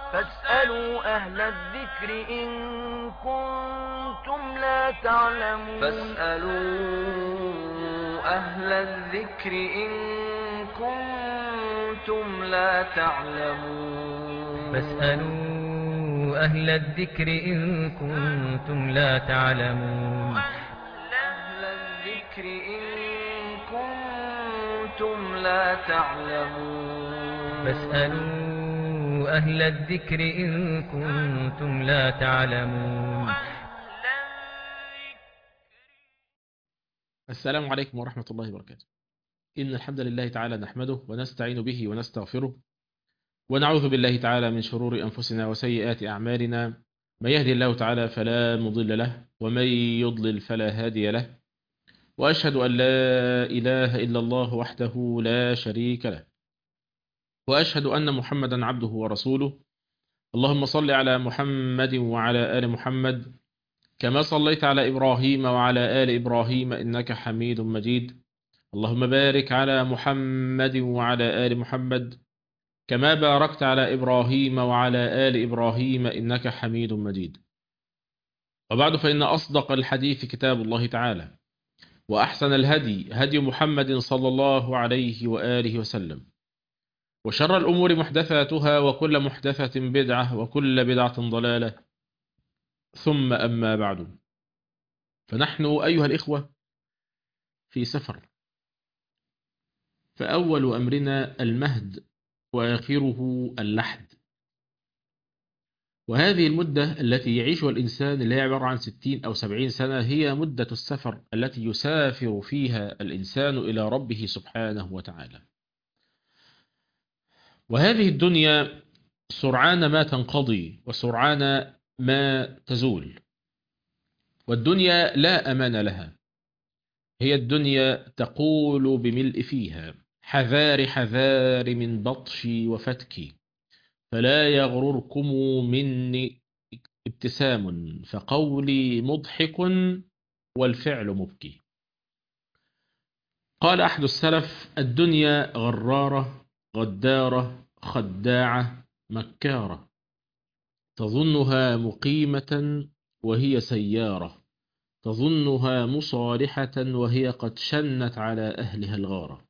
فاسألوا أهل الذكر إن كنتم لا تعلمون فاسألوا أهل الذكر إن كنتم لا تعلمون فاسألوا أهل الذكر إن كنتم لا تعلمون أهل الذكر إن كنتم لا تعلمون فاسألوا أهل الذكر إن كنتم لا تعلمون السلام عليكم ورحمة الله وبركاته إن الحمد لله تعالى نحمده ونستعين به ونستغفره ونعوذ بالله تعالى من شرور أنفسنا وسيئات أعمالنا من يهدي الله تعالى فلا مضل له ومن يضلل فلا هادي له وأشهد أن لا إله إلا الله وحده لا شريك له وأشهد أن محمدا عبده ورسوله اللهم صل على محمد وعلى آل محمد كما صليت على إبراهيم وعلى آل إبراهيم إنك حميد مجيد اللهم بارك على محمد وعلى آل محمد كما باركت على إبراهيم وعلى آل إبراهيم إنك حميد مجيد وبعد فإن أصدق الحديث كتاب الله تعالى وأحسن الهدي هدي محمد صلى الله عليه وآله وسلم وشر الأمور محدثاتها وكل محدثة بدعة وكل بدعة ضلالة ثم أما بعد فنحن أيها الإخوة في سفر فأول أمرنا المهد وآخره اللحد وهذه المدة التي يعيشها الإنسان اللي هي عبارة عن 60 أو 70 سنة هي مدة السفر التي يسافر فيها الإنسان إلى ربه سبحانه وتعالى وهذه الدنيا سرعان ما تنقضي وسرعان ما تزول والدنيا لا أمان لها هي الدنيا تقول بملء فيها حذار حذار من بطشي وفتكي فلا يغرركم مني ابتسام فقولي مضحك والفعل مبكي قال أحد السلف الدنيا غرارة غدارة خداعة مكارة تظنها مقيمة وهي سيارة تظنها مصالحة وهي قد شنت على أهلها الغارة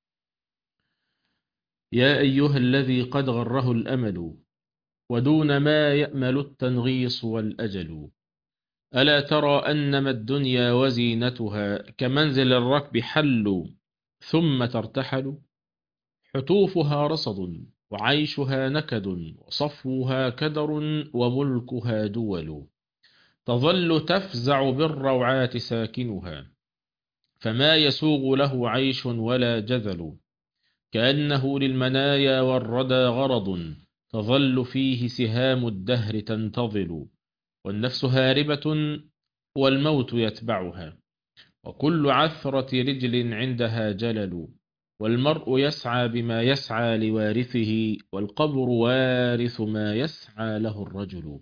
يا أيها الذي قد غره الأمل ودون ما يأمل التنغيص والأجل ألا ترى أنما الدنيا وزينتها كمنزل الركب حل ثم ترتحل حتوفها رصد وعيشها نكد وصفوها كدر وملكها دول تظل تفزع بالروعات ساكنها فما يسوغ له عيش ولا جذل كأنه للمنايا والردى غرض تظل فيه سهام الدهر تنتظل والنفس هاربة والموت يتبعها وكل عثرة رجل عندها جلل والمرء يسعى بما يسعى لوارثه والقبر وارث ما يسعى له الرجل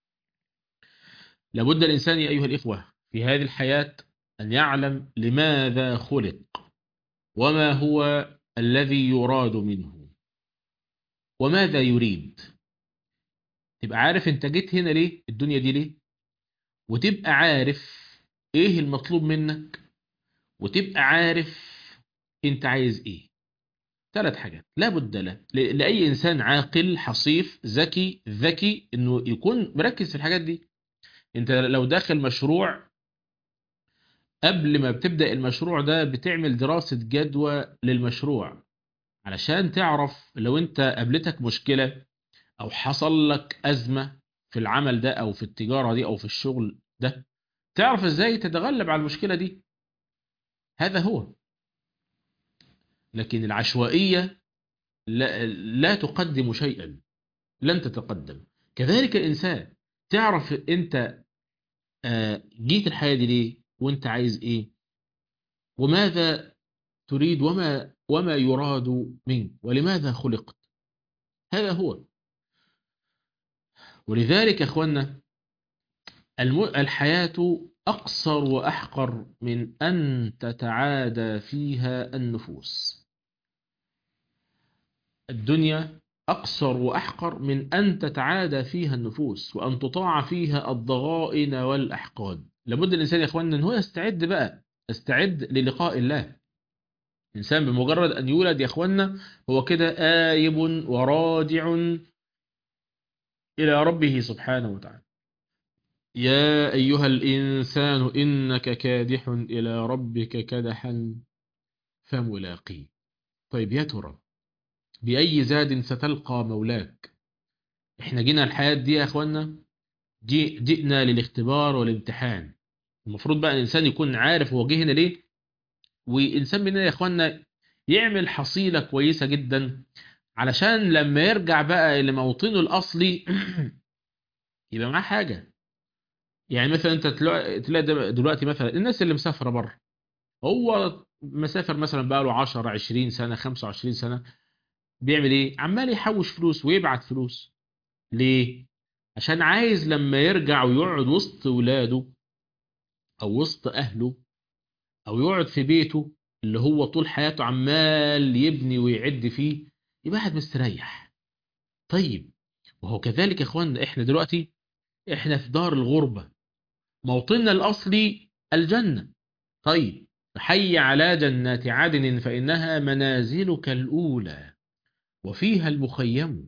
لابد الإنسان أيها الإخوة في هذه الحياة أن يعلم لماذا خلق وما هو الذي يراد منه وماذا يريد تبقى عارف انت جيت هنا ليه الدنيا دي ليه وتبقى عارف ايه المطلوب منك وتبقى عارف انت عايز ايه ثلاث حاجات لا بد له لأي إنسان عاقل حصيف ذكي ذكي انه يكون مركز في الحاجات دي انت لو داخل مشروع قبل ما بتبدأ المشروع ده بتعمل دراسة جدوى للمشروع علشان تعرف لو انت قابلتك مشكلة او حصل لك أزمة في العمل ده او في التجارة دي او في الشغل ده تعرف ازاي تتغلب على المشكلة دي هذا هو لكن العشوائية لا, لا تقدم شيئا لن تتقدم كذلك الإنسان تعرف انت جيت الحياة دي ليه وانت عايز ايه وماذا تريد وما وما يراد منك ولماذا خلقت هذا هو ولذلك يا اخوانا الحياة أقصر وأحقر من أن تتعادى فيها النفوس الدنيا أقصر وأحقر من أن تتعادى فيها النفوس وأن تطاع فيها الضغائن والأحقاد لابد الإنسان يا إخواننا أن هو يستعد بقى يستعد للقاء الله الإنسان بمجرد أن يولد يا إخواننا هو كده آيب وراجع إلى ربه سبحانه وتعالى يا أيها الإنسان إنك كادح إلى ربك كدحا فملاقيه طيب يا ترى بأي زاد ستلقى مولاك احنا جينا الحياة دي يا اخوانا جي جئنا للاختبار والامتحان المفروض بقى الانسان يكون عارف هو جه هنا ليه وانسان مننا يا اخوانا يعمل حصيلة كويسة جدا علشان لما يرجع بقى لموطنه الاصلي يبقى معاه حاجة يعني مثلا انت تلاقي دلوقتي مثلا الناس اللي مسافرة بره هو مسافر مثلا بقى له 10 20 سنة 25 سنة بيعمل ايه عمال يحوش فلوس ويبعت فلوس ليه عشان عايز لما يرجع ويقعد وسط ولاده او وسط اهله او يقعد في بيته اللي هو طول حياته عمال يبني ويعد فيه يبقى قاعد مستريح طيب وهو كذلك يا اخوانا احنا دلوقتي احنا في دار الغربة موطننا الاصلي الجنة طيب حي على جنات عدن فإنها منازلك الأولى وفيها المخيم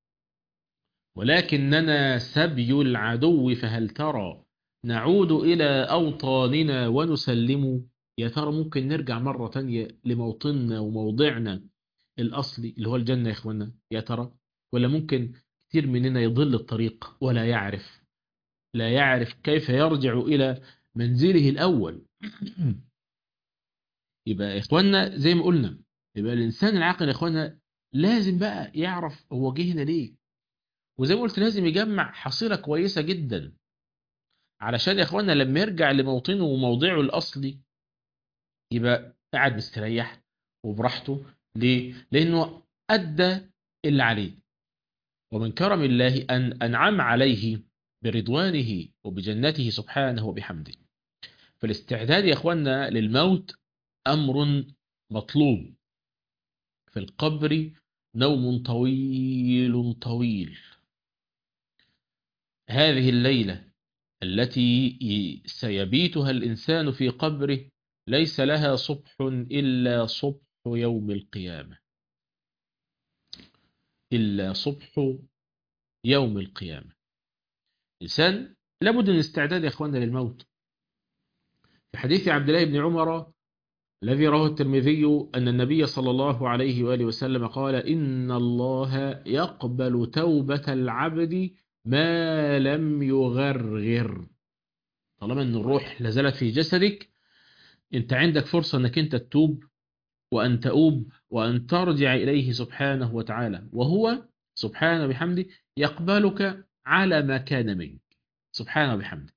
ولكننا سبي العدو فهل ترى نعود إلى أوطاننا ونسلم يا ترى ممكن نرجع مرة تانية لموطننا وموضعنا الأصلي اللي هو الجنة يا إخوانا يا ترى ولا ممكن كثير مننا يضل الطريق ولا يعرف لا يعرف كيف يرجع إلى منزله الأول يبقى يا إخوانا زي ما قلنا يبقى الإنسان العاقل يا إخوانا لازم بقى يعرف هو جه هنا ليه وزي ما قلت لازم يجمع حصيلة كويسة جدا علشان يا اخوانا لما يرجع لموطنه وموضعه الأصلي يبقى قاعد مستريح وبراحته ليه؟ لأنه أدى اللي عليه ومن كرم الله أن أنعم عليه برضوانه وبجنته سبحانه وبحمده فالاستعداد يا اخوانا للموت أمر مطلوب في القبر نوم طويل طويل هذه الليلة التي سيبيتها الإنسان في قبره ليس لها صبح إلا صبح يوم القيامة إلا صبح يوم القيامة إنسان لابد من استعداد يا أخوانا للموت في حديث عبد الله بن عمر الذي رواه الترمذي أن النبي صلى الله عليه وآله وسلم قال إن الله يقبل توبة العبد ما لم يغرغر طالما أن الروح لازالت في جسدك أنت عندك فرصة أنك أنت تتوب وأن تؤوب وأن ترجع إليه سبحانه وتعالى وهو سبحانه بحمده يقبلك على ما كان منك سبحانه بحمده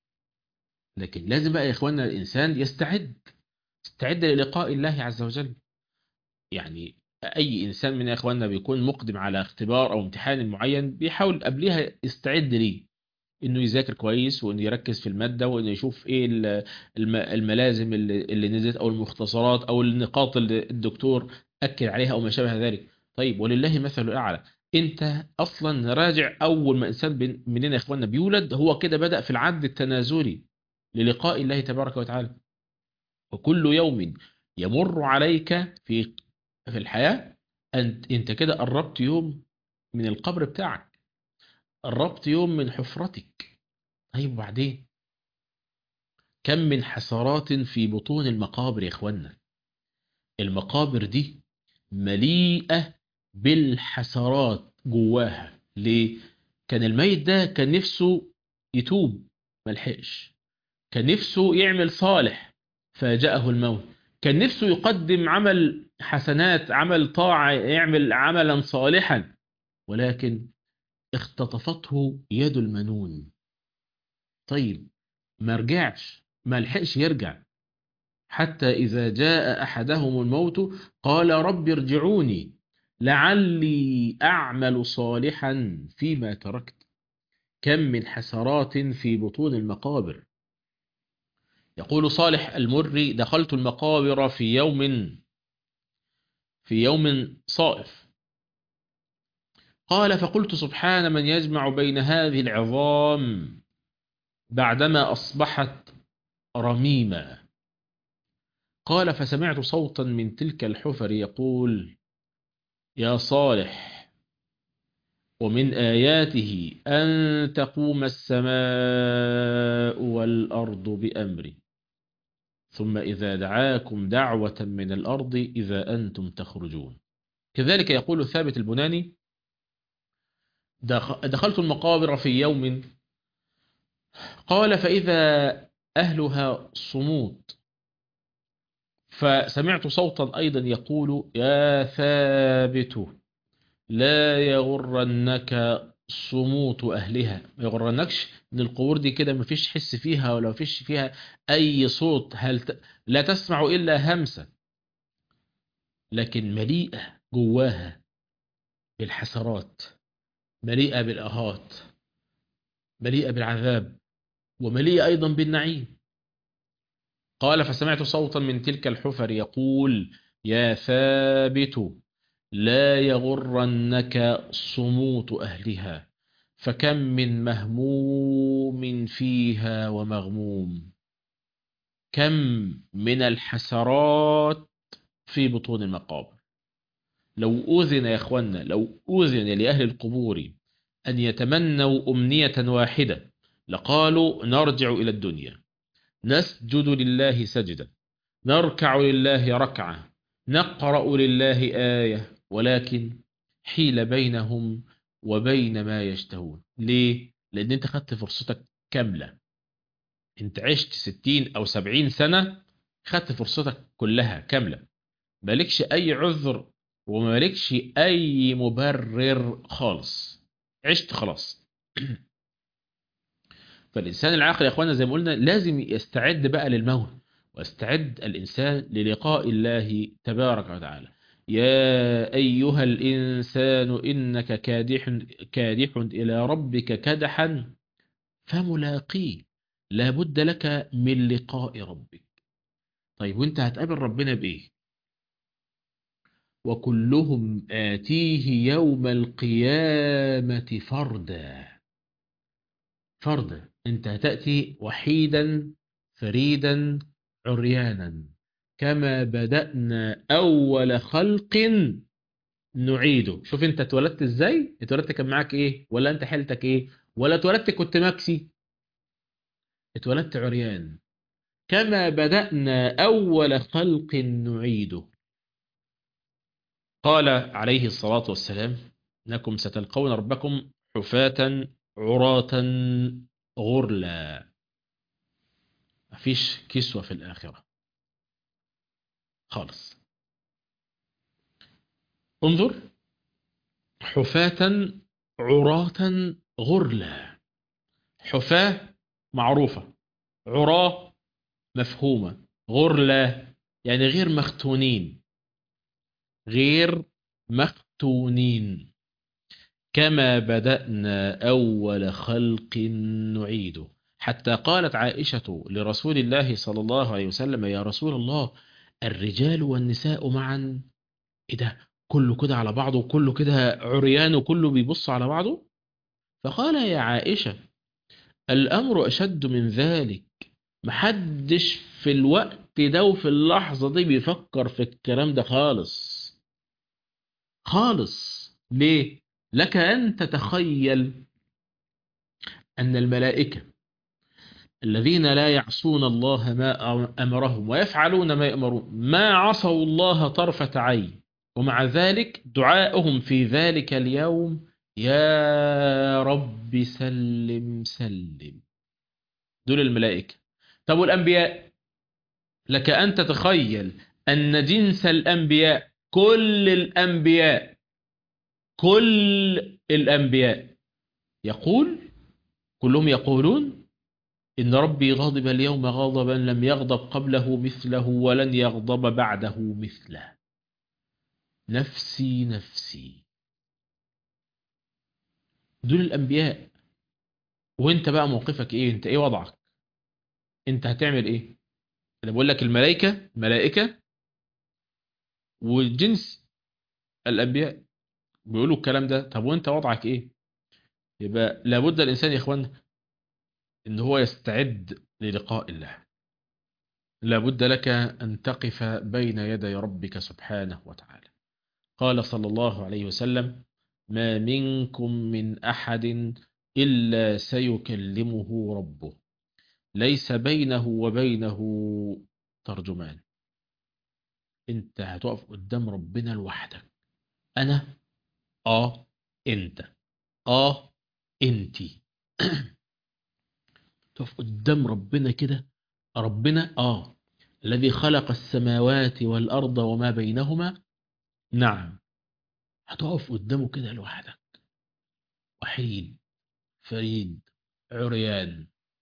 لكن لازم بقى يا إخواننا الإنسان يستعد استعد للقاء الله عز وجل يعني أي إنسان من إخواننا بيكون مقدم على اختبار أو امتحان معين بيحاول قبلها يستعد ليه إنه يذاكر كويس وإنه يركز في المادة وإنه يشوف إيه الملازم اللي نزلت أو المختصرات أو النقاط اللي الدكتور أكد عليها أو ما شابه ذلك طيب ولله مثل الأعلى أنت أصلا راجع أول ما إنسان مننا يا إخواننا بيولد هو كده بدأ في العد التنازلي للقاء الله تبارك وتعالى وكل يوم يمر عليك في في الحياة أنت, انت كده قربت يوم من القبر بتاعك قربت يوم من حفرتك طيب وبعدين كم من حسرات في بطون المقابر يا اخوانا المقابر دي مليئة بالحسرات جواها ليه كان الميت ده كان نفسه يتوب ملحقش كان نفسه يعمل صالح فاجأه الموت كان نفسه يقدم عمل حسنات عمل طاعة يعمل عملا صالحا ولكن اختطفته يد المنون طيب ما رجعش ما لحقش يرجع حتى إذا جاء أحدهم الموت قال رب ارجعوني لعلي أعمل صالحا فيما تركت كم من حسرات في بطون المقابر يقول صالح المري دخلت المقابر في يوم في يوم صائف قال فقلت سبحان من يجمع بين هذه العظام بعدما أصبحت رميما قال فسمعت صوتا من تلك الحفر يقول يا صالح ومن آياته أن تقوم السماء والأرض بأمري ثم إذا دعاكم دعوة من الأرض إذا أنتم تخرجون كذلك يقول ثابت البناني دخلت المقابر في يوم قال فإذا أهلها صمود فسمعت صوتا أيضا يقول يا ثابت لا يغرنك صموت أهلها ما يغرنكش ان القبور دي كده مفيش حس فيها ولا مفيش فيها أي صوت هل ت... لا تسمع إلا همسة لكن مليئة جواها بالحسرات مليئة بالأهات مليئة بالعذاب ومليئة أيضا بالنعيم قال فسمعت صوتا من تلك الحفر يقول يا ثابت لا يغرنك صموت أهلها فكم من مهموم فيها ومغموم كم من الحسرات في بطون المقابر لو أذن يا أخوانا لو أذن لأهل القبور أن يتمنوا أمنية واحدة لقالوا نرجع إلى الدنيا نسجد لله سجدا نركع لله ركعة نقرأ لله آية ولكن حيل بينهم وبين ما يشتهون ليه؟ لأن أنت خدت فرصتك كاملة أنت عشت ستين أو سبعين سنة خدت فرصتك كلها كاملة مالكش أي عذر ومالكش أي مبرر خالص عشت خلاص فالإنسان العاقل يا أخوانا زي ما قلنا لازم يستعد بقى للموت واستعد الإنسان للقاء الله تبارك وتعالى يا أيها الإنسان إنك كادح, كادح إلى ربك كدحا فملاقيه لابد لك من لقاء ربك طيب وانت هتقابل ربنا بإيه وكلهم آتيه يوم القيامة فردا فردا انت هتأتي وحيدا فريدا عريانا كما بدأنا أول خلق نعيده شوف انت اتولدت ازاي اتولدت كان معاك ايه ولا انت حيلتك ايه ولا اتولدت كنت مكسي اتولدت عريان كما بدأنا أول خلق نعيده قال عليه الصلاة والسلام إنكم ستلقون ربكم حفاة عراة غرلا مفيش كسوة في الآخرة خالص انظر حفاة عراة غرلا حفاة معروفة عراة مفهومة غرلا يعني غير مختونين غير مختونين كما بدأنا أول خلق نعيده حتى قالت عائشة لرسول الله صلى الله عليه وسلم يا رسول الله الرجال والنساء معا ايه ده كله كده على بعضه وكله كده عريان وكله بيبص على بعضه فقال يا عائشة الأمر أشد من ذلك محدش في الوقت ده وفي اللحظة دي بيفكر في الكلام ده خالص خالص ليه لك أن تتخيل أن الملائكة الذين لا يعصون الله ما أمرهم ويفعلون ما يأمرون ما عصوا الله طرفة عين ومع ذلك دعاؤهم في ذلك اليوم يا رب سلم سلم دول الملائكة طب والأنبياء لك أن تتخيل أن جنس الأنبياء كل الأنبياء كل الأنبياء يقول كلهم يقولون إن ربي غضب اليوم غضبا لم يغضب قبله مثله ولن يغضب بعده مثله نفسي نفسي دول الأنبياء وانت بقى موقفك ايه انت ايه وضعك انت هتعمل ايه انا بقول لك الملائكة ملائكة وجنس الأنبياء بيقولوا الكلام ده طب وانت وضعك ايه يبقى لابد الانسان يا اخوان ان هو يستعد للقاء الله لابد لك ان تقف بين يدي ربك سبحانه وتعالى قال صلى الله عليه وسلم ما منكم من احد الا سيكلمه ربه ليس بينه وبينه ترجمان انت هتقف قدام ربنا لوحدك انا اه انت اه انتي تقف قدام ربنا كده ربنا اه الذي خلق السماوات والارض وما بينهما نعم هتقف قدامه كده لوحدك وحيد فريد عريان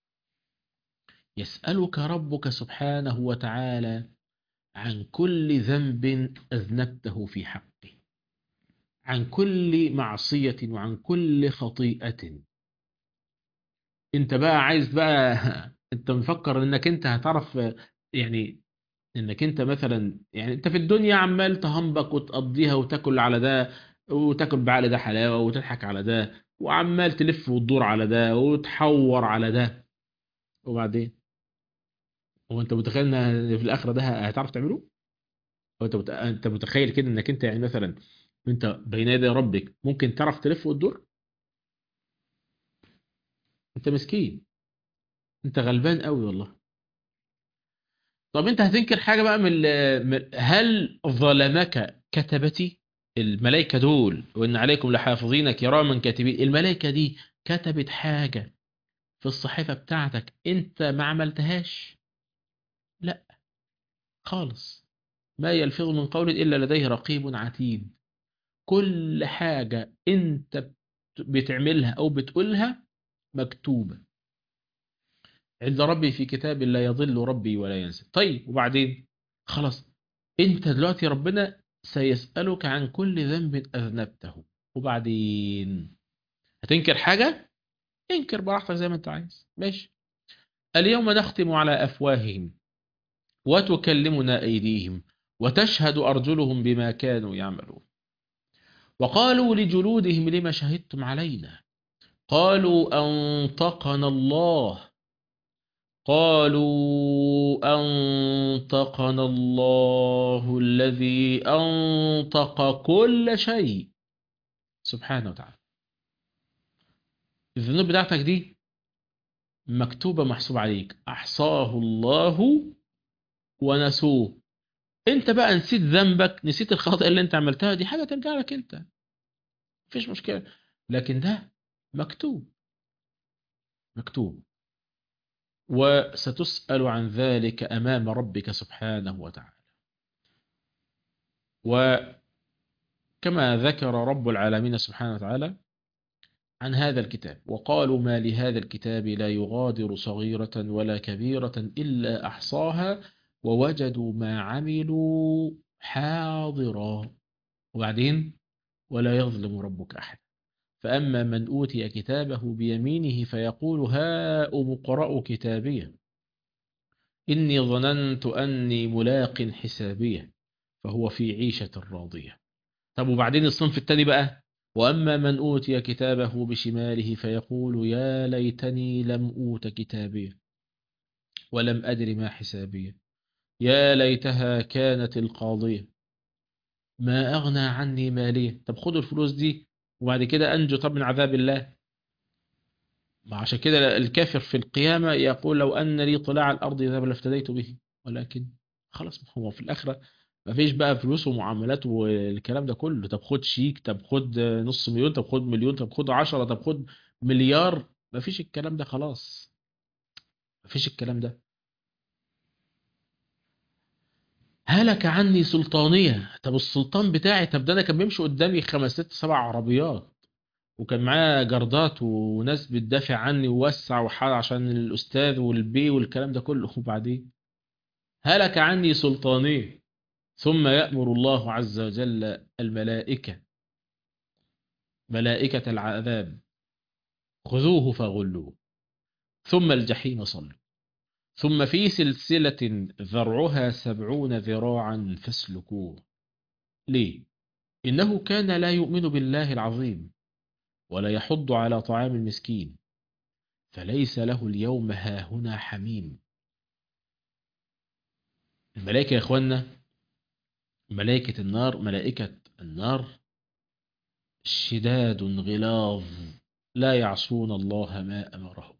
يسألك ربك سبحانه وتعالى عن كل ذنب أذنبته في حقه عن كل معصية وعن كل خطيئة انت بقى عايز بقى انت مفكر انك انت هتعرف يعني انك انت مثلا يعني انت في الدنيا عمال تهنبك وتقضيها وتاكل على ده وتاكل بعقل ده حلاوة وتضحك على ده وعمال تلف وتدور على ده وتحور على ده وبعدين هو انت متخيل ان في الاخره ده هتعرف تعمله هو انت مت... انت متخيل كده انك انت يعني مثلا انت بين يدي ربك ممكن تعرف تلف وتدور انت مسكين انت غلبان قوي والله طب انت هتنكر حاجه بقى من ال- هل ظلمك كتبتي الملائكه دول وان عليكم لحافظين كراما كاتبين الملائكه دي كتبت حاجه في الصحيفه بتاعتك انت ما عملتهاش لا خالص ما يلفظ من قول الا لديه رقيب عتيد كل حاجه انت بت- بتعملها او بتقولها مكتوبه عند ربي في كتاب لا يضل ربي ولا ينسى طيب وبعدين خلاص انت دلوقتي ربنا سيسألك عن كل ذنب أذنبته وبعدين هتنكر حاجة انكر براحتك زي ما انت عايز ماشي اليوم نختم على أفواههم وتكلمنا أيديهم وتشهد أرجلهم بما كانوا يعملون وقالوا لجلودهم لما شهدتم علينا قالوا أنطقنا الله قالوا أنطقنا الله الذي أنطق كل شيء سبحانه وتعالى الذنوب بتاعتك دي مكتوبة محسوب عليك أحصاه الله ونسوه انت بقى نسيت ذنبك نسيت الخطأ اللي انت عملتها دي حاجة ترجع لك انت مفيش مشكلة لكن ده مكتوب مكتوب وستسأل عن ذلك أمام ربك سبحانه وتعالى وكما ذكر رب العالمين سبحانه وتعالى عن هذا الكتاب وقالوا ما لهذا الكتاب لا يغادر صغيرة ولا كبيرة إلا أحصاها ووجدوا ما عملوا حاضرا وبعدين ولا يظلم ربك أحد فأما من أوتي كتابه بيمينه فيقول هاؤم اقرءوا كتابيه إني ظننت أني ملاق حسابيه فهو في عيشة راضية طب وبعدين الصنف التاني بقى وأما من أوتي كتابه بشماله فيقول يا ليتني لم أوت كتابيه ولم أدر ما حسابيه يا ليتها كانت القاضية ما أغنى عني ماليه طب خدوا الفلوس دي وبعد كده أنجو طب من عذاب الله ما عشان كده الكافر في القيامة يقول لو أن لي طلاع الأرض ذهب لافتديت به ولكن خلاص هو في الآخرة ما فيش بقى فلوس ومعاملات والكلام ده كله طب خد شيك طب خد نص مليون طب خد مليون طب خد عشرة طب خد مليار ما فيش الكلام ده خلاص ما فيش الكلام ده هلك عني سلطانية طب السلطان بتاعي طب ده انا كان بيمشي قدامي خمس ست سبع عربيات وكان معايا جردات وناس بتدافع عني ووسع وحال عشان الأستاذ والبي والكلام ده كله وبعدين هلك عني سلطانية ثم يأمر الله عز وجل الملائكة ملائكة العذاب خذوه فغلوه ثم الجحيم صلوا ثم في سلسلة ذرعها سبعون ذراعا فاسلكوه ليه إنه كان لا يؤمن بالله العظيم ولا يحض على طعام المسكين فليس له اليوم هاهنا حميم الملائكة يا إخوانا ملائكة النار ملائكة النار شداد غلاظ لا يعصون الله ما أمرهم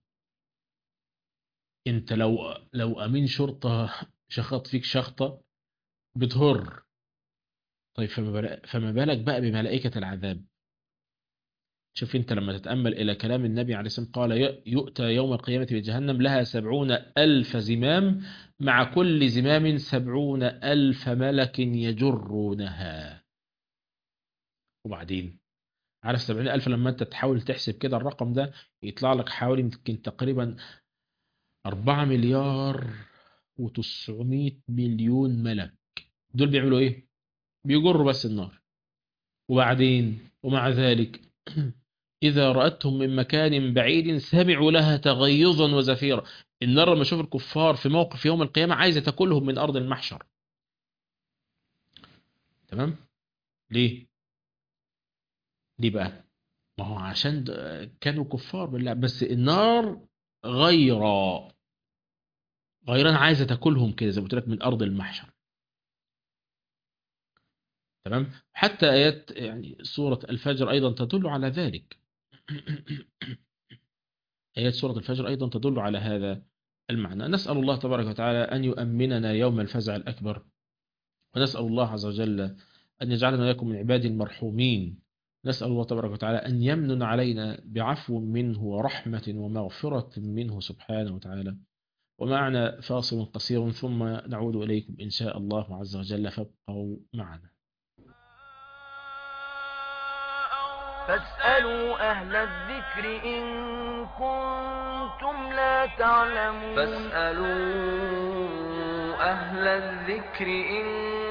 انت لو لو امين شرطة شخط فيك شخطة بتهر طيب فما بالك, فما بالك بقى بملائكة العذاب شوف انت لما تتأمل الى كلام النبي عليه الصلاة والسلام قال يؤتى يوم القيامة بجهنم لها سبعون ألف زمام مع كل زمام سبعون ألف ملك يجرونها وبعدين عارف سبعين ألف لما انت تحاول تحسب كده الرقم ده يطلع لك حوالي يمكن تقريبا أربعة مليار وتسعمائة مليون ملك دول بيعملوا ايه بيجروا بس النار وبعدين ومع ذلك إذا رأتهم من مكان بعيد سمعوا لها تغيظا وزفيرا النار لما شوف الكفار في موقف يوم القيامة عايزة تاكلهم من أرض المحشر تمام ليه ليه بقى ما هو عشان كانوا كفار بالله بس النار غيرا غيران عايزة تاكلهم كده زي ما قلت لك من أرض المحشر تمام حتى آيات يعني سورة الفجر أيضا تدل على ذلك آيات سورة الفجر أيضا تدل على هذا المعنى نسأل الله تبارك وتعالى أن يؤمننا يوم الفزع الأكبر ونسأل الله عز وجل أن يجعلنا وإياكم من عباد المرحومين نسأل الله تبارك وتعالى أن يمن علينا بعفو منه ورحمة ومغفرة منه سبحانه وتعالى ومعنا فاصل قصير ثم نعود إليكم إن شاء الله عز وجل فابقوا معنا فاسألوا أهل الذكر إن كنتم لا تعلمون فاسألوا أهل الذكر إن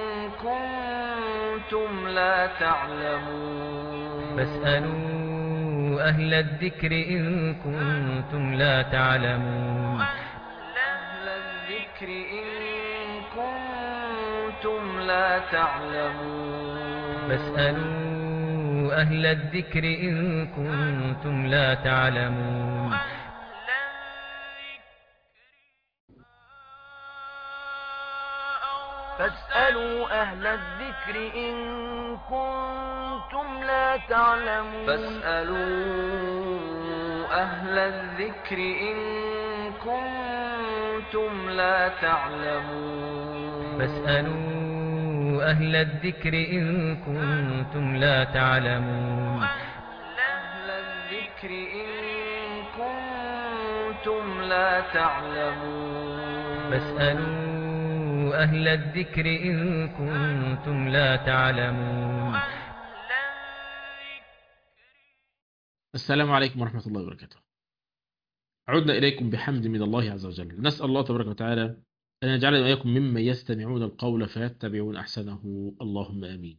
كنتم لا تعلمون فاسألوا أهل الذكر إن كنتم لا تعلمون أهل الذكر إن كنتم لا تعلمون فاسألوا أهل الذكر إن كنتم لا تعلمون فاسألوا أهل الذكر إن كنتم لا تعلمون فاسألوا أهل الذكر إن كنتم لا تعلمون فاسألوا أهل الذكر إن كنتم لا تعلمون أهل الذكر إن كنتم لا تعلمون فاسألوا أهل الذكر إن كنتم لا تعلمون السلام عليكم ورحمة الله وبركاته عدنا إليكم بحمد من الله عز وجل نسأل الله تبارك وتعالى أن يجعلنا وإياكم ممن يستمعون القول فيتبعون أحسنه اللهم آمين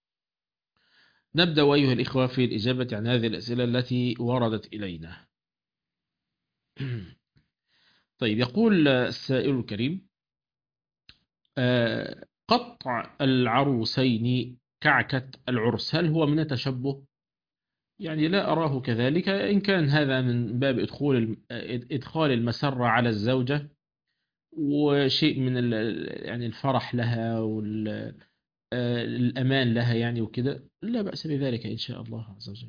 نبدأ أيها الإخوة في الإجابة عن هذه الأسئلة التي وردت إلينا طيب يقول السائل الكريم آه، قطع العروسين كعكة العرس هل هو من التشبه؟ يعني لا أراه كذلك إن كان هذا من باب إدخال إدخال المسرة على الزوجة وشيء من ال- يعني الفرح لها والأمان لها يعني وكده لا بأس بذلك إن شاء الله عز وجل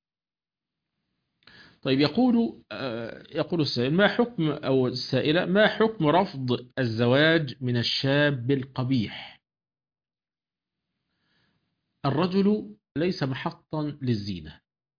طيب يقول آه، يقول السائل ما حكم أو السائلة ما حكم رفض الزواج من الشاب القبيح الرجل ليس محطا للزينة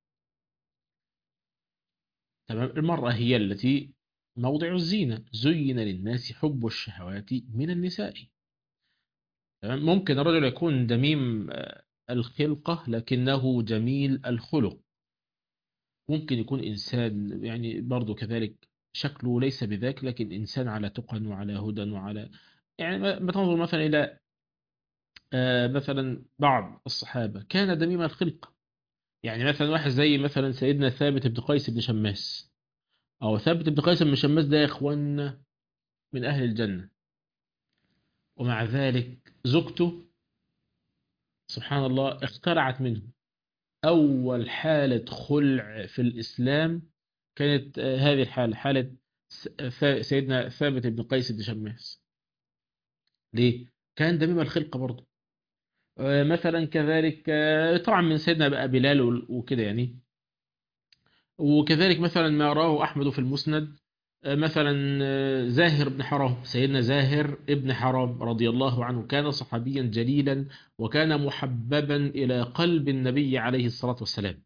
تمام المرأة هي التي موضع الزينة زين للناس حب الشهوات من النساء تمام ممكن الرجل يكون دميم آه، الخلقة لكنه جميل الخلق ممكن يكون إنسان يعني برضو كذلك شكله ليس بذاك لكن إنسان على تقى وعلى هدى وعلى يعني ما ما تنظر مثلا إلى آه، مثلا بعض الصحابة كان دميم الخلق يعني مثلا واحد زي مثلا سيدنا ثابت بن قيس بن شماس أو ثابت بن قيس بن شماس ده يا إخوانا من أهل الجنة ومع ذلك زوجته سبحان الله اخترعت منه أول حالة خلع في الإسلام كانت آه، هذه الحالة حالة س- ثا- سيدنا ثابت بن قيس بن شماس ليه؟ كان دميم الخلقة برضه آه، مثلا كذلك آه، طبعا من سيدنا بقى بلال وال- وكده يعني وكذلك مثلا ما راه أحمد في المسند آه، مثلا آه، زاهر بن حرام سيدنا زاهر ابن حرام رضي الله عنه كان صحابيا جليلا وكان محببا إلى قلب النبي عليه الصلاة والسلام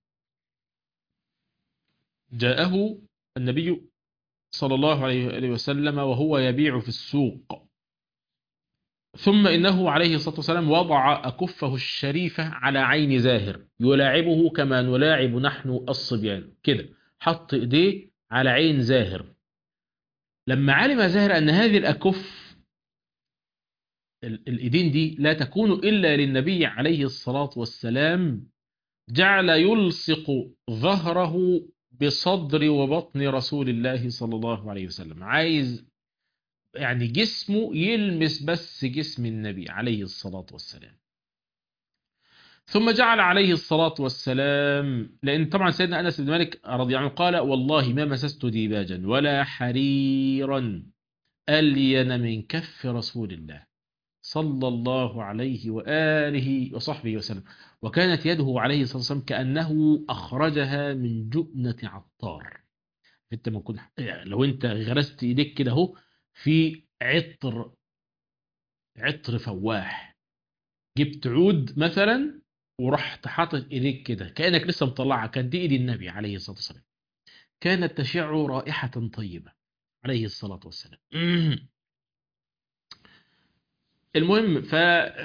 جاءه النبي صلى الله عليه وآله وسلم وهو يبيع في السوق ثم إنه عليه الصلاة والسلام وضع أكفه الشريفة على عين زاهر يلاعبه كما نلاعب نحن الصبيان كده حط إيديه على عين زاهر لما علم زاهر أن هذه الأكف ال- الإيدين دي لا تكون إلا للنبي عليه الصلاة والسلام جعل يلصق ظهره بصدر وبطن رسول الله صلى الله عليه وسلم عايز يعني جسمه يلمس بس جسم النبي عليه الصلاة والسلام ثم جعل عليه الصلاة والسلام لأن طبعا سيدنا أنس بن مالك رضي الله عنه قال والله ما مسست ديباجا ولا حريرا ألين من كف رسول الله صلى الله عليه وآله وصحبه وسلم وكانت يده عليه الصلاة والسلام كأنه أخرجها من جبنة عطار انت ما كنت لو انت غرست ايديك كده اهو في عطر عطر فواح جبت عود مثلا ورحت حاطط ايديك كده كانك لسه مطلعها كان دي ايد النبي عليه الصلاه والسلام كانت تشع رائحه طيبه عليه الصلاه والسلام المهم ف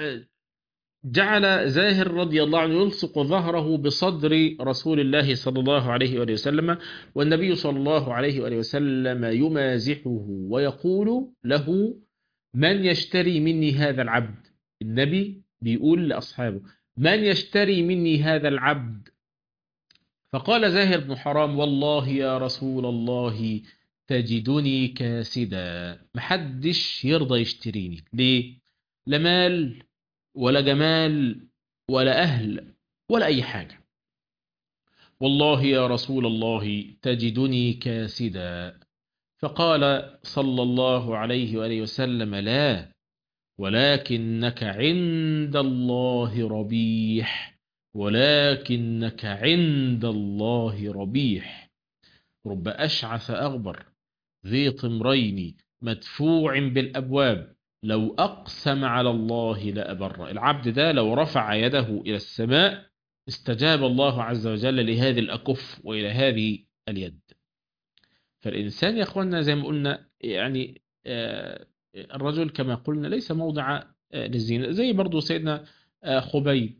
جعل زاهر رضي الله عنه يلصق ظهره بصدر رسول الله صلى الله عليه وآله وسلم والنبي صلى الله عليه وآله وسلم يمازحه ويقول له من يشتري مني هذا العبد النبي بيقول لأصحابه من يشتري مني هذا العبد فقال زاهر بن حرام والله يا رسول الله تجدني كاسدا محدش يرضى يشتريني ليه لا مال ولا جمال ولا أهل ولا أي حاجة والله يا رسول الله تجدني كاسدا فقال صلى الله عليه وآله وسلم لا ولكنك عند الله ربيح ولكنك عند الله ربيح رب أشعث أغبر ذي طمرين مدفوع بالأبواب لو أقسم على الله لأبر العبد ده لو رفع يده إلى السماء استجاب الله عز وجل لهذه الأكف وإلى هذه اليد فالإنسان يا أخوانا زي ما قلنا يعني آه، الرجل كما قلنا ليس موضع آه، للزينة زي برضو سيدنا آه، خبيب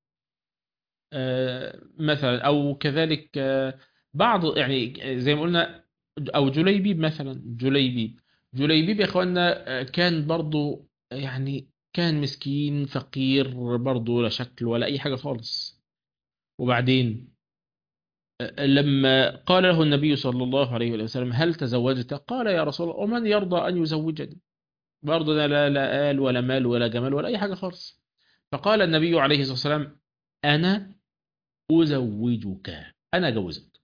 آه، مثلا أو كذلك آه، بعض يعني زي ما قلنا أو جليبيب مثلا جليبيب جليبيب يا اخوانا آه، كان برضو يعني كان مسكين فقير برضو لا شكل ولا اي حاجة خالص وبعدين آه، لما قال له النبي صلى الله عليه وسلم هل تزوجت قال يا رسول الله ومن يرضى ان يزوجني برضو ده لا لا آل ولا مال ولا جمال ولا اي حاجة خالص فقال النبي عليه الصلاة والسلام انا ازوجك انا جوزك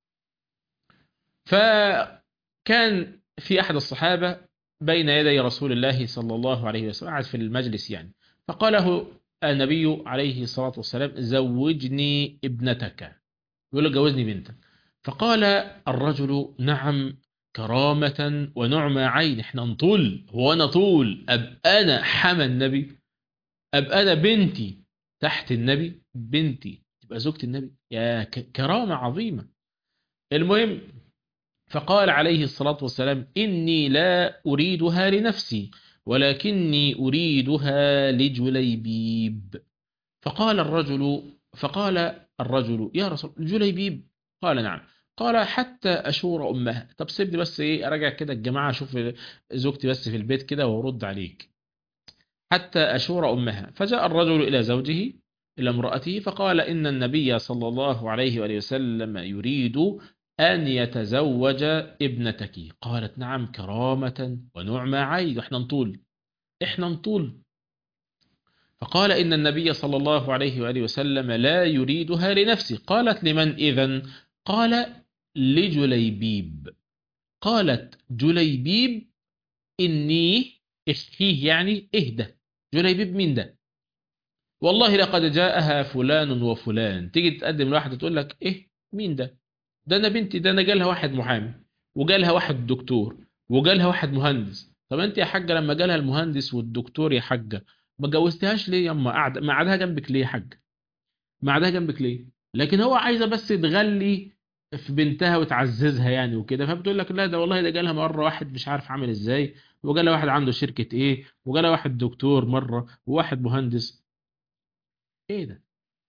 فكان في أحد الصحابة بين يدي رسول الله صلى الله عليه وسلم قاعد في المجلس يعني فقال له النبي عليه الصلاة والسلام زوجني ابنتك يقول له جوزني بنتك فقال الرجل نعم كرامة ونعمة عين احنا نطول هو أنا طول أب أنا حمى النبي أب أنا بنتي تحت النبي بنتي تبقى زوجة النبي يا ك- كرامة عظيمة المهم فقال عليه الصلاة والسلام إني لا أريدها لنفسي ولكني أريدها لجليبيب فقال الرجل فقال الرجل يا رسول جليبيب قال نعم قال حتى أشور أمها طب سيبني بس إيه أراجع كده الجماعة أشوف زوجتي بس في البيت كده وأرد عليك حتى أشور أمها فجاء الرجل إلى زوجه إلى امرأته فقال إن النبي صلى الله عليه وآله وسلم يريد أن يتزوج ابنتك قالت نعم كرامة ونعمة عيد احنا نطول احنا نطول فقال إن النبي صلى الله عليه وآله وسلم لا يريدها لنفسه قالت لمن إذن قال لجليبيب قالت جليبيب إني اخيه يعني اهدى جليبيب مين ده والله لقد جاءها فلان وفلان تيجي تقدم لواحدة تقول لك ايه مين ده ده انا بنتي ده انا جالها واحد محامي وجالها واحد دكتور وجالها واحد مهندس طب انت يا حاجه لما جالها المهندس والدكتور يا حاجه ما جوزتهاش ليه ياما قاعد ما قعدها جنبك ليه يا حاجه ما قعدها جنبك ليه لكن هو عايزه بس تغلي في بنتها وتعززها يعني وكده فبتقول لك لا ده والله ده جالها مره واحد مش عارف عامل ازاي وجالها واحد عنده شركه ايه وجالها واحد دكتور مره وواحد مهندس ايه ده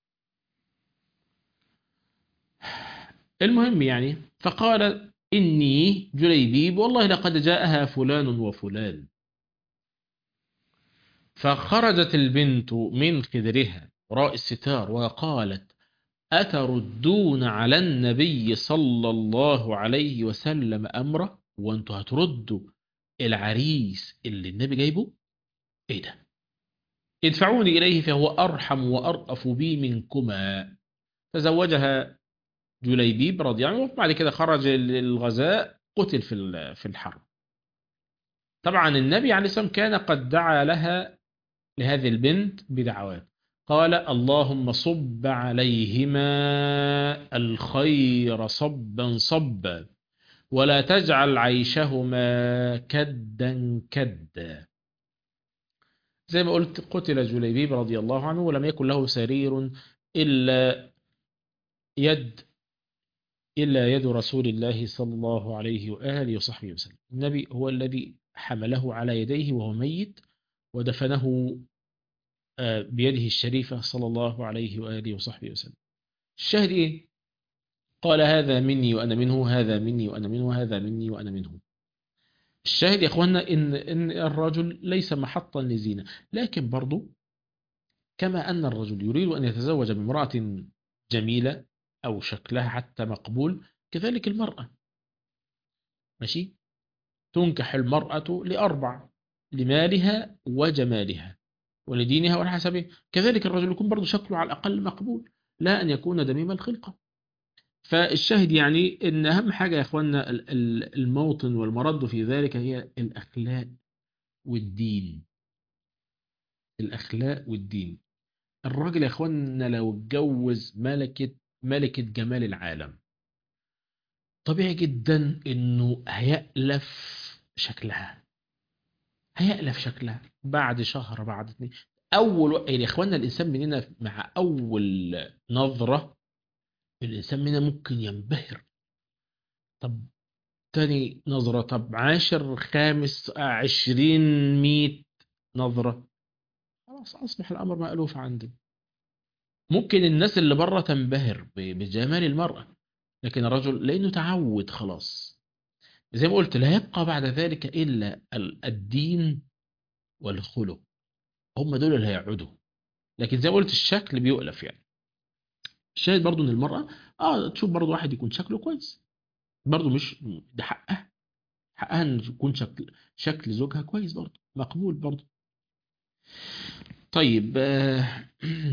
المهم يعني فقال إني جليبيب والله لقد جاءها فلان وفلان فخرجت البنت من خدرها وراء الستار وقالت أتردون على النبي صلى الله عليه وسلم أمره وانتوا هتردوا العريس اللي النبي جايبه ايه ده ادفعوني إليه فهو أرحم وأرأف بي منكما فزوجها جليبيب رضي الله عنه وبعد كده خرج للغزاء قتل في في الحرب طبعا النبي عليه الصلاة والسلام كان قد دعا لها لهذه البنت بدعوات قال اللهم صب عليهما الخير صبا صبا ولا تجعل عيشهما كدا كدا زي ما قلت قتل جليبيب رضي الله عنه ولم يكن له سرير إلا يد إلا يد رسول الله صلى الله عليه وآله وصحبه وسلم النبي هو الذي حمله على يديه وهو ميت ودفنه بيده الشريفة صلى الله عليه وآله وصحبه وسلم الشاهد إيه؟ قال هذا مني وأنا منه هذا مني وأنا منه هذا مني وأنا منه الشاهد يا أخوانا إن, إن الرجل ليس محطا لزينة لكن برضو كما أن الرجل يريد أن يتزوج بامرأة جميلة أو شكلها حتى مقبول كذلك المرأة ماشي تنكح المرأة لأربع لمالها وجمالها ولدينها ولحسبه كذلك الرجل يكون برضو شكله على الأقل مقبول لا أن يكون دميم الخلقة فالشاهد يعني ان اهم حاجة يا اخوانا الموطن والمرد في ذلك هي الاخلاق والدين الاخلاق والدين الراجل يا اخوانا لو اتجوز ملكة ملكة جمال العالم طبيعي جدا انه هيألف شكلها هيألف شكلها بعد شهر بعد اتنين اول يعني يا اخوانا الانسان مننا مع اول نظرة الإنسان منها ممكن ينبهر طب تاني نظرة طب عاشر خامس عشرين مية نظرة خلاص أصبح الأمر مألوف عنده ممكن الناس اللي بره تنبهر بجمال المرأة لكن الرجل لأنه تعود خلاص زي ما قلت لا يبقى بعد ذلك إلا الدين والخلق هم دول اللي هيقعدوا لكن زي ما قلت الشكل بيؤلف يعني الشاهد برضو ان المرأة اه تشوف برضو واحد يكون شكله كويس برضو مش ده حقها حقها ان يكون شكل شكل زوجها كويس برضو مقبول برضو طيب آه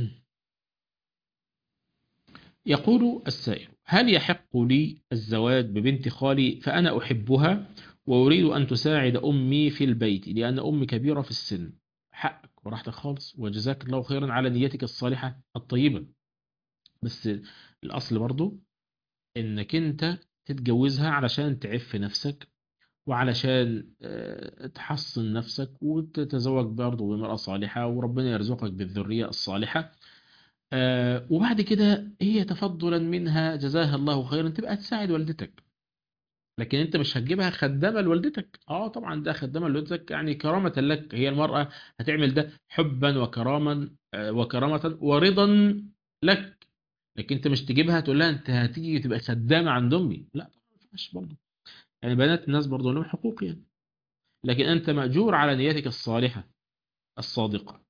يقول السائل هل يحق لي الزواج ببنت خالي فأنا أحبها وأريد أن تساعد أمي في البيت لأن أمي كبيرة في السن حقك وراحتك خالص وجزاك الله خيرا على نيتك الصالحة الطيبة بس الأصل برضو إنك أنت تتجوزها علشان تعف نفسك وعلشان تحصن نفسك وتتزوج برضو بامرأة صالحة وربنا يرزقك بالذرية الصالحة وبعد كده هي تفضلا منها جزاها الله خيرا تبقى تساعد والدتك لكن انت مش هتجيبها خدامة لوالدتك اه طبعا ده خدامة لوالدتك يعني كرامة لك هي المرأة هتعمل ده حبا وكراما وكرامة ورضا لك لكن انت مش تجيبها تقول لها انت هتيجي تبقى خدامة عند امي لا ما ينفعش برضه يعني بنات الناس برضه لهم حقوق يعني لكن انت مأجور على نيتك الصالحة الصادقة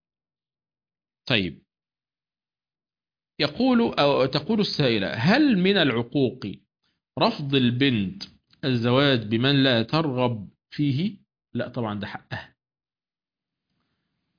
طيب يقول أو تقول السائلة هل من العقوق رفض البنت الزواج بمن لا ترغب فيه لا طبعا ده حقها حق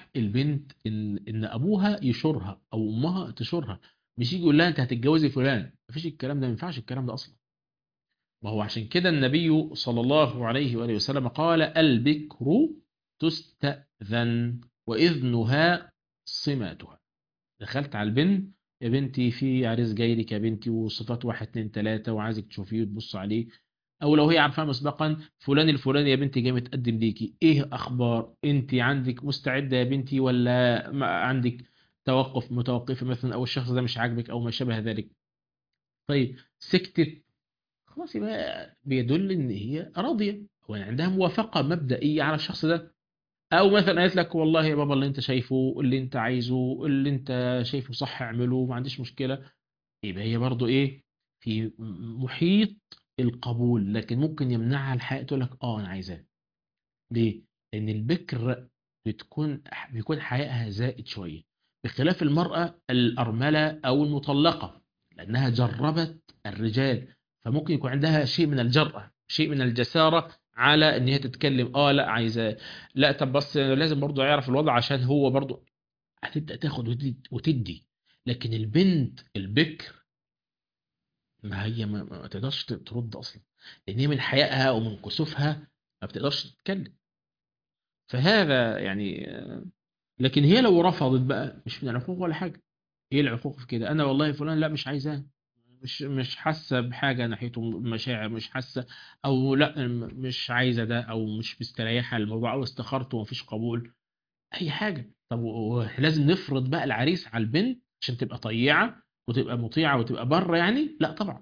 حق البنت ان ان ابوها يشورها او امها تشورها مش يجي يقول لها انت هتتجوزي فلان مفيش الكلام ده ما ينفعش الكلام ده اصلا ما هو عشان كده النبي صلى الله عليه واله وسلم قال البكر تستأذن واذنها صماتها دخلت على البنت يا بنتي في عريس جاي لك يا بنتي وصفات واحد اتنين تلاته وعايزك تشوفيه وتبص عليه او لو هي عارفاه مسبقا فلان الفلاني يا بنتي جاي متقدم ليكي ايه اخبار انت عندك مستعده يا بنتي ولا ما عندك توقف متوقفه مثلا او الشخص ده مش عاجبك او ما شابه ذلك طيب سكتت خلاص يبقى بيدل ان هي راضيه وعندها موافقه مبدئيه على الشخص ده او مثلا قالت لك والله يا بابا اللي انت شايفه اللي انت عايزه اللي انت شايفه صح اعمله ما عنديش مشكله يبقى هي برضو ايه في محيط القبول لكن ممكن يمنعها الحياء تقول لك اه انا عايزاه ليه لان البكر بتكون بيكون حيائها زائد شويه بخلاف المراه الارمله او المطلقه لانها جربت الرجال فممكن يكون عندها شيء من الجرأة شيء من الجسارة على ان هي تتكلم اه لا عايزاه لا طب بس لازم برضو يعرف الوضع عشان هو برضو هتبدأ تاخد وتدي- وتدي لكن البنت البكر ما هي ما, ما تقدرش ترد اصلا لان هي من حيائها ومن كسوفها ما بتقدرش تتكلم فهذا يعني آه، لكن هي لو رفضت بقى مش من العقوق ولا حاجة ايه العقوق في كده انا والله فلان لا مش عايزاه مش مش حاسه بحاجه ناحيته مشاعر مش حاسه او لا م- مش عايزه ده او مش مستريحه الموضوع او استخرت ومفيش قبول اي حاجه طب و- ولازم نفرض بقى العريس على البنت عشان تبقى طيعه وتبقى مطيعه وتبقى بره يعني لا طبعا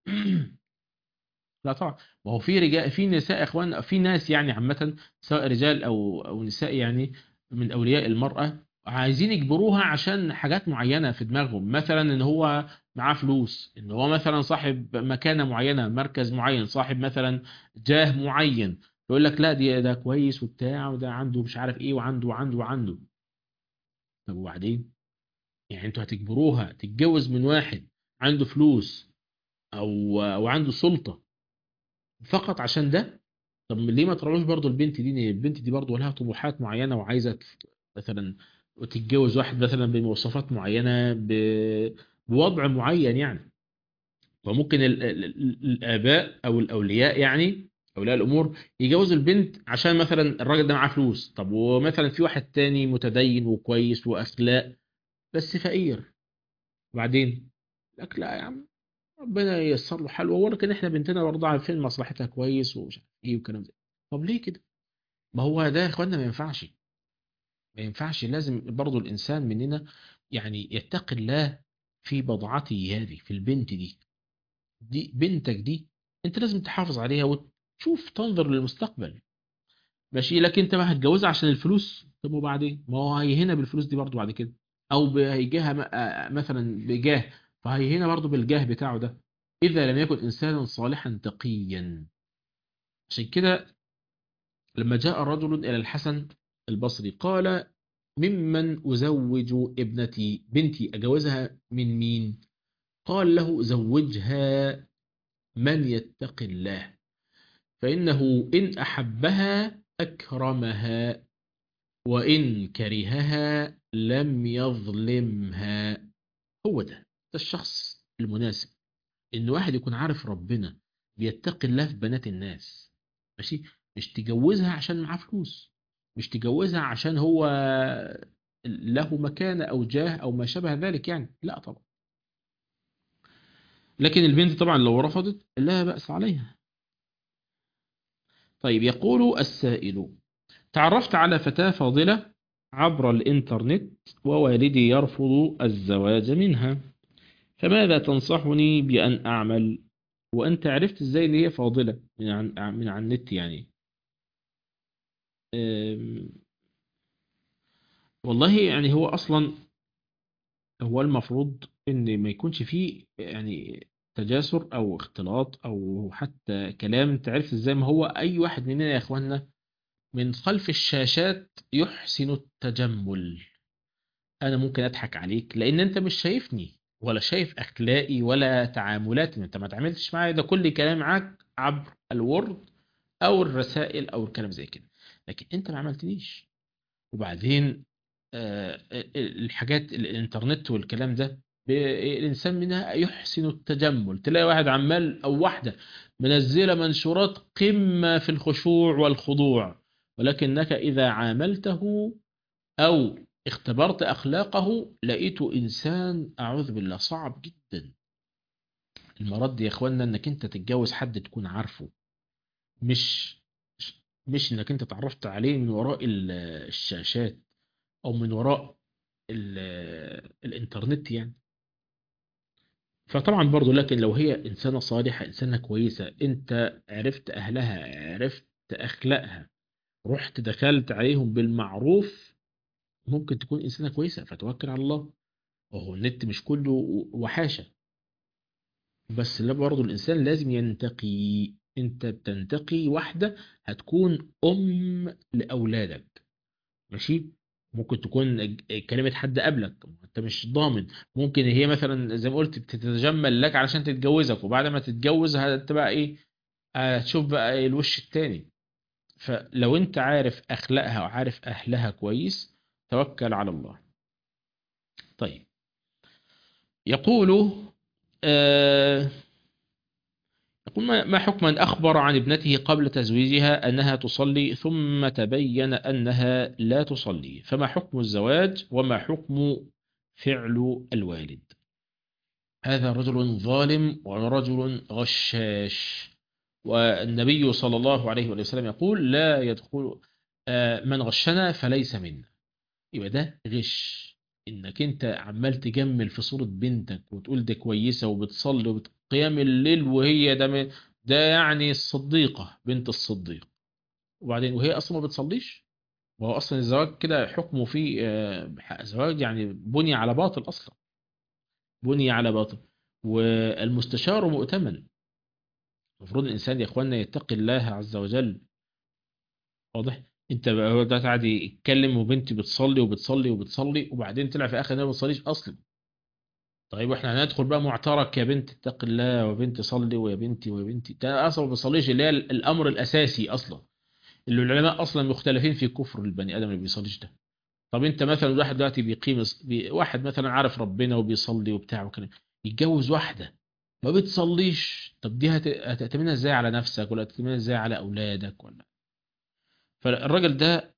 لا طبعا ما هو في رجال في نساء يا اخوان في ناس يعني عامه سواء رجال او او نساء يعني من اولياء المراه عايزين يجبروها عشان حاجات معينه في دماغهم مثلا ان هو معاه فلوس ان هو مثلا صاحب مكانه معينه مركز معين صاحب مثلا جاه معين يقول لك لا دي ده كويس وبتاع وده عنده مش عارف ايه وعنده وعنده وعنده طب وبعدين يعني انتوا هتجبروها تتجوز من واحد عنده فلوس او او عنده سلطه فقط عشان ده طب ليه ما تراعوش برضو البنت دي إن البنت دي برضو لها طموحات معينه وعايزه مثلا تتجوز واحد مثلا بمواصفات معينه ب- بوضع معين يعني وممكن ال- ال- ال- الآباء أو الأولياء يعني أولياء الأمور يجوزوا البنت عشان مثلا الراجل ده معاه فلوس طب ومثلا في واحد تاني متدين وكويس وأخلاق بس فقير وبعدين لك لا يا عم ربنا ييسر له حل ولكن احنا بنتنا برضه عارفين مصلحتها كويس ومش عارف ايه والكلام ده طب ليه كده؟ ما هو ده يا اخوانا ما ينفعش ما ينفعش لازم برضه الإنسان مننا يعني يتقي الله في بضعته هذه في البنت دي دي بنتك دي انت لازم تحافظ عليها وتشوف تنظر للمستقبل ماشي لكن انت ما هتجوزها عشان الفلوس طب وبعدين ما هو هيهنا بالفلوس دي برضو بعد كده او ب- هيجيها م- آه مثلا بجاه فهيهنا برضو بالجاه بتاعه ده اذا لم يكن انسانا صالحا تقيا عشان كده لما جاء رجل الى الحسن البصري قال ممن ازوج ابنتي بنتي اجوزها من مين قال له زوجها من يتقي الله فإنه إن أحبها أكرمها وإن كرهها لم يظلمها هو ده ده الشخص المناسب إن واحد يكون عارف ربنا بيتقي الله في بنات الناس ماشي مش تجوزها عشان معاه فلوس مش تجوزها عشان هو له مكانة أو جاه أو ما شابه ذلك يعني لا طبعا لكن البنت طبعا لو رفضت لا بأس عليها طيب يقول السائل تعرفت على فتاة فاضلة عبر الإنترنت ووالدي يرفض الزواج منها فماذا تنصحني بأن أعمل وأنت عرفت إزاي إن هي فاضلة من عن, من عن النت يعني أم، والله يعني هو أصلا هو المفروض إن ما يكونش فيه يعني تجاسر أو اختلاط أو حتى كلام أنت عرفت إزاي ما هو أي واحد مننا يا إخواننا من خلف الشاشات يحسن التجمل انا ممكن اضحك عليك لان انت مش شايفني ولا شايف اخلاقي ولا تعاملاتي انت ما تعاملتش معايا ده كل كلام معاك عبر الورد او الرسائل او الكلام زي كده لكن انت ما عملتنيش وبعدين آه، الحاجات الانترنت والكلام ده ب- الانسان منها يحسن التجمل تلاقي واحد عمال او واحده منزله منشورات قمه في الخشوع والخضوع ولكنك اذا عاملته او اختبرت اخلاقه لقيته انسان اعوذ بالله صعب جدا المرض يا اخوانا انك انت تتجوز حد تكون عارفه مش مش انك انت اتعرفت عليه من وراء ال- الشاشات او من وراء ال- الانترنت يعني فطبعا برضو لكن لو هي انسانه صالحه انسانه كويسه انت عرفت اهلها عرفت اخلاقها رحت دخلت عليهم بالمعروف ممكن تكون انسانه كويسه فتوكل على الله وهو النت مش كله وحاشه بس لا برضو الانسان لازم ينتقي انت بتنتقي واحده هتكون ام لاولادك ماشي ممكن تكون كلمة حد قبلك انت مش ضامن ممكن هي مثلا زي ما قلت بتتجمل لك علشان تتجوزك وبعد ما تتجوز انت بقى ايه هتشوف بقى الوش التاني فلو انت عارف اخلاقها وعارف اهلها كويس توكل على الله طيب يقول آه يقول ما ما حكم من أخبر عن ابنته قبل تزويجها أنها تصلي ثم تبين أنها لا تصلي فما حكم الزواج وما حكم فعل الوالد هذا رجل ظالم ورجل غشاش والنبي صلى الله عليه وسلم يقول لا يدخل آه، من غشنا فليس منا يبقى ده غش انك انت عمال تجمل في صورة بنتك وتقول دي كويسة وبتصلي وبتقيام الليل وهي ده م- ده يعني الصديقة بنت الصديق وبعدين وهي اصلا ما بتصليش وهو اصلا الزواج كده حكمه فيه آه، زواج يعني بني على باطل اصلا بني على باطل والمستشار مؤتمن المفروض الانسان يا اخوانا يتقي الله عز وجل واضح انت بقى هو ده قاعد يتكلم وبنتي بتصلي وبتصلي وبتصلي وبعدين طلع في اخر انها ما بتصليش اصلا طيب واحنا هندخل بقى معترك يا بنت اتق الله وبنتي صلي ويا بنتي ويا بنتي ده اصلا ما بيصليش اللي هي الامر الاساسي اصلا اللي العلماء اصلا مختلفين في كفر البني ادم اللي بيصليش ده طب انت مثلا واحد دلوقتي بيقيم بي واحد مثلا عارف ربنا وبيصلي وبتاع وكده يتجوز واحده ما بتصليش طب دي هت- هتأتمنها ازاي على نفسك ولا هتأتمنها ازاي على اولادك ولا فالراجل ده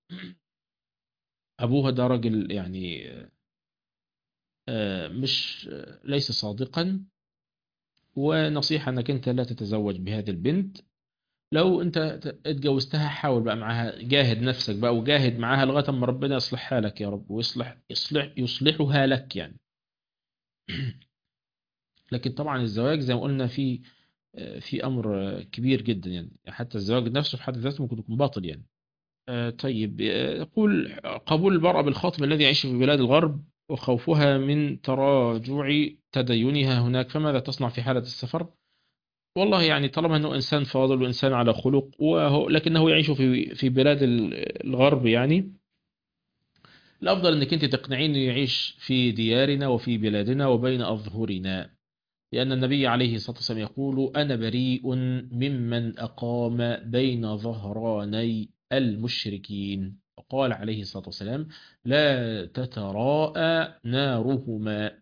ابوها ده راجل يعني آه، مش آه، ليس صادقا ونصيحة انك انت لا تتزوج بهذه البنت لو انت ت- اتجوزتها حاول بقى معاها جاهد نفسك بقى وجاهد معاها لغاية اما ربنا يصلحها لك يا رب ويصلح يصلح يصلحها لك يعني لكن طبعا الزواج زي ما قلنا في آه، في امر آه، كبير جدا يعني حتى الزواج نفسه في حد ذاته ممكن يكون باطل يعني آه، طيب آه، يقول قبول المرأة بالخاطب الذي يعيش في بلاد الغرب وخوفها من تراجع تدينها هناك فماذا تصنع في حالة السفر والله يعني طالما أنه إنسان فاضل وإنسان على خلق وهو لكنه يعيش في في بلاد ال- الغرب يعني الأفضل أنك أنت تقنعين أنه يعيش في ديارنا وفي بلادنا وبين أظهرنا لأن النبي عليه الصلاة والسلام يقول أنا بريء ممن أقام بين ظهراني المشركين وقال عليه الصلاة والسلام لا تتراءى نارهما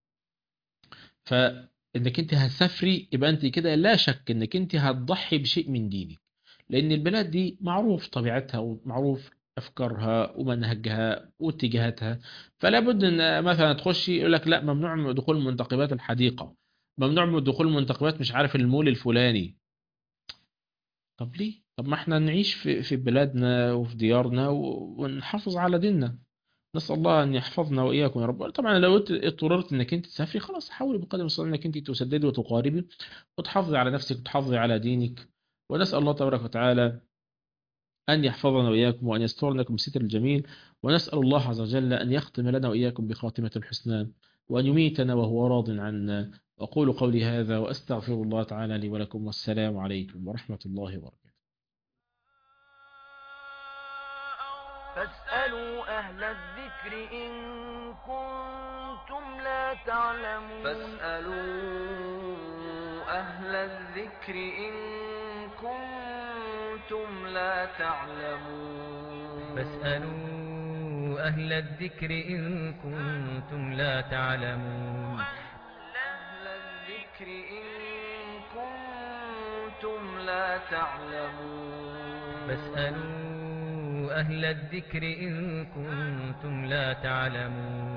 فإنك أنت هتسافري يبقى أنت كده لا شك إنك أنت هتضحي بشيء من دينك لأن البلاد دي معروف طبيعتها ومعروف أفكارها ومنهجها واتجاهاتها فلا بد إن مثلا تخشي يقول لك لا ممنوع من دخول منتخبات الحديقة ممنوع من دخول منتخبات مش عارف المول الفلاني طب ليه؟ طب ما احنا نعيش في في بلادنا وفي ديارنا و- ونحافظ على ديننا نسأل الله أن يحفظنا وإياكم يا رب طبعا لو انت اضطررت انك انت تسافري خلاص حاولي بقدر المستطاع انك انت تسددي وتقاربي وتحافظي على نفسك وتحافظي على دينك ونسأل الله تبارك وتعالى أن يحفظنا وإياكم وأن يسترنكم بستر الجميل ونسأل الله عز وجل أن يختم لنا وإياكم بخاتمة حسنى وأن يميتنا وهو راض عنا أقول قولي هذا وأستغفر الله تعالى لي ولكم والسلام عليكم ورحمة الله وبركاته فاسألوا أهل الذكر إن كنتم لا تعلمون فاسألوا أهل الذكر إن كنتم لا تعلمون فاسألوا أهل الذكر إن كنتم لا تعلمون أهل الذكر إن كنتم لا تعلمون فاسألوا أهل الذكر إن كنتم لا تعلمون